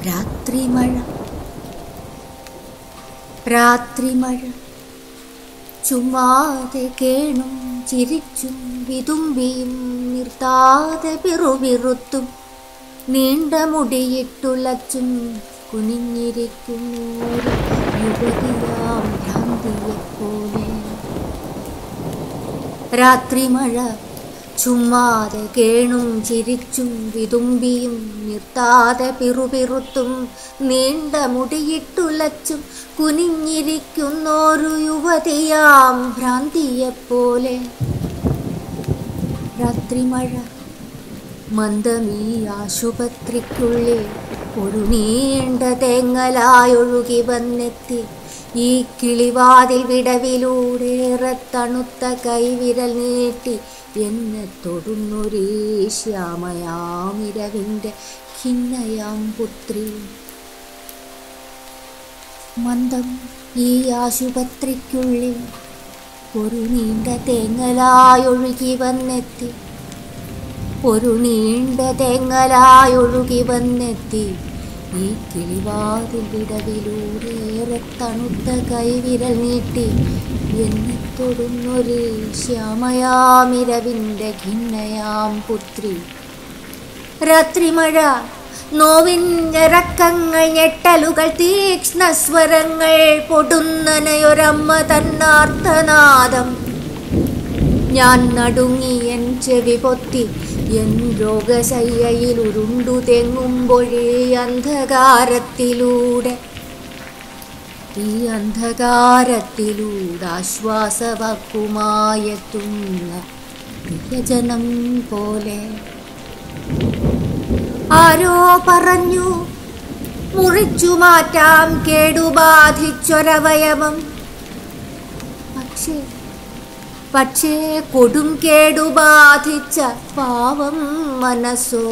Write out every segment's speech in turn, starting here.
രാത്രിമഴ രാത്രിമഴ ചുമ്മാതെ കേണും ചിരിച്ചും വിതുമ്പിയും നിർത്താതെ പിറുപിറുത്തും നീണ്ട മുടിയിട്ടുലച്ചും കുനിഞ്ഞിരിക്കുന്നു യുവതിയാം ഭ്രാന്തിയെപ്പോലെ രാത്രിമഴ ചുമ്മാതെ കേണും ചിരിച്ചും വിതുമ്പിയും നിർത്താതെ പിറുപിറുത്തും നീണ്ട മുടിയിട്ടുലച്ചും കുനിഞ്ഞിരിക്കുന്നൊരു യുവതിയാം ഭ്രാന്തിയെപ്പോലെ രാത്രിമഴ മന്ദമീ ആശുപത്രിക്കുള്ളിൽ ഒരു നീണ്ട തേങ്ങലായൊഴുകി വന്നെത്തി ഈ കിളിവാതിൽ വിടവിലൂടേറെ തണുത്ത കൈവിരൽ നീട്ടി എന്നെ തൊടുന്നൊരേ ശ്യാമയാമിരവിൻ്റെ ഖിന്നയാം പുത്രി മന്ദം ഈ ആശുപത്രിക്കുള്ളിൽ ഒരു നീണ്ട തേങ്ങലായൊഴുകി വന്നെത്തി ഒരു നീണ്ട തെങ്ങലായൊഴുകി വന്നെത്തി ഈ കിളിവാതിൽ വിടവിലൂടേറെ തണുത്ത കൈവിരൽ നീട്ടി എന്നെ തൊടുന്നൊരു ശ്യാമയാമിരവിൻ്റെ ഖിന്നയാം പുത്രി രാത്രിമഴ നോവിഞ്ഞരക്കങ്ങൾ ഞെട്ടലുകൾ തീക്ഷ്ണസ്വരങ്ങൾ പൊടുന്നനയൊരമ്മ തന്നാർത്ഥനാദം ഞാൻ നടുങ്ങി എൻ ചെവി പൊത്തി എൻ രോഗശയ്യയിൽ ഉരുണ്ടു തെങ്ങുമ്പോഴേ അന്ധകാരത്തിലൂടെ ഈ അന്ധകാരത്തിലൂടെ ആശ്വാസവാക്കുമായെത്തുന്ന പ്രിയജനം പോലെ ആരോ പറഞ്ഞു മുറിച്ചു മാറ്റാം കേടുബാധിച്ചൊരവയവം പക്ഷേ പക്ഷേ കൊടും കേടുബാധിച്ച പാവം മനസ്സോ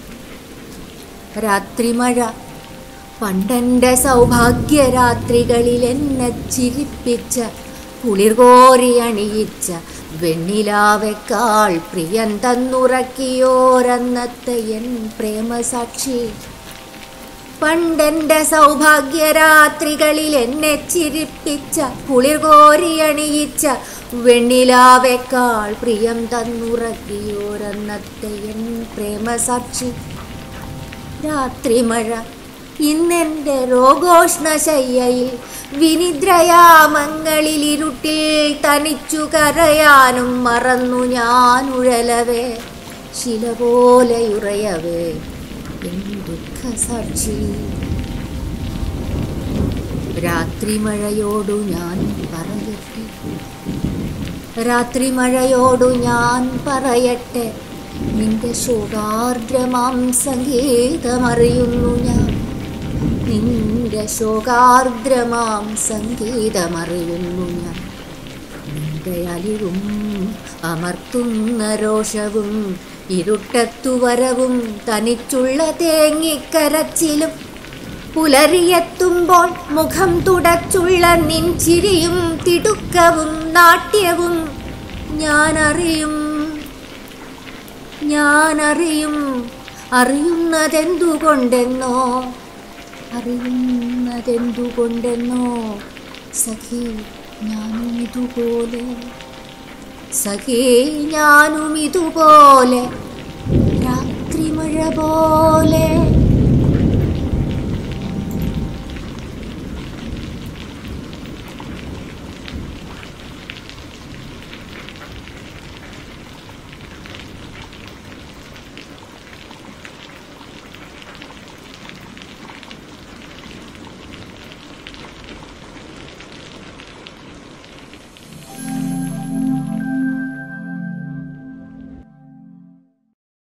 രാത്രിമഴ പണ്ടെൻ്റെ സൗഭാഗ്യരാത്രികളിൽ എന്നെ ചിരിപ്പിച്ച കുളിർകോരി അണിയിച്ച വെണ്ണിലാവെക്കാൾ പ്രിയൻ തന്നുറക്കിയോരന്നത്തെ എൻ പ്രേമസാക്ഷി പണ്ടെൻ്റെ സൗഭാഗ്യരാത്രികളിൽ എന്നെ ചിരിപ്പിച്ച കുളിർകോരി അണിയിച്ച വെണ്ണിലാവേക്കാൾ പ്രിയം തന്നുറക്കിയോരന്നത്തെ എൻ പ്രേമസാക്ഷി രാത്രിമഴ ഇന്നെൻ്റെ രോഗോഷ്ണശയ്യയിൽ വിനിദ്രയാമങ്ങളിൽ ഇരുട്ടിൽ തനിച്ചു കരയാനും മറന്നു ഞാൻ ഉഴലവേ ശില പോലെയുറയവേ എൻ ദുഃഖസാക്ഷി രാത്രിമഴയോടു ഞാൻ പറയട്ടെ രാത്രിമഴയോടു ഞാൻ പറയട്ടെ നിന്റെ ശോകാർദ്രമാം സംഗീതമറിയുന്നു ഞാൻ നിന്റെ ശോകാർദ്രമാം സംഗീതമറിയുന്നു ഞാൻ നിന്റെ അലിവും അമർത്തുന്ന രോഷവും ഇരുട്ടത്തു വരവും തനിച്ചുള്ള തേങ്ങിക്കരച്ചിലും പുലരിയെത്തുമ്പോൾ മുഖം തുടച്ചുള്ള നിൻചിരിയും തിടുക്കവും നാട്യവും ഞാനറിയും ഞാനറിയും അറിയുന്നതെന്തുകൊണ്ടെന്നോ അറിയുന്നതെന്തുകൊണ്ടെന്നോ സഖി ഞാനും ഇതുപോലെ സഖി ഞാനും ഇതുപോലെ രാത്രിമഴ പോലെ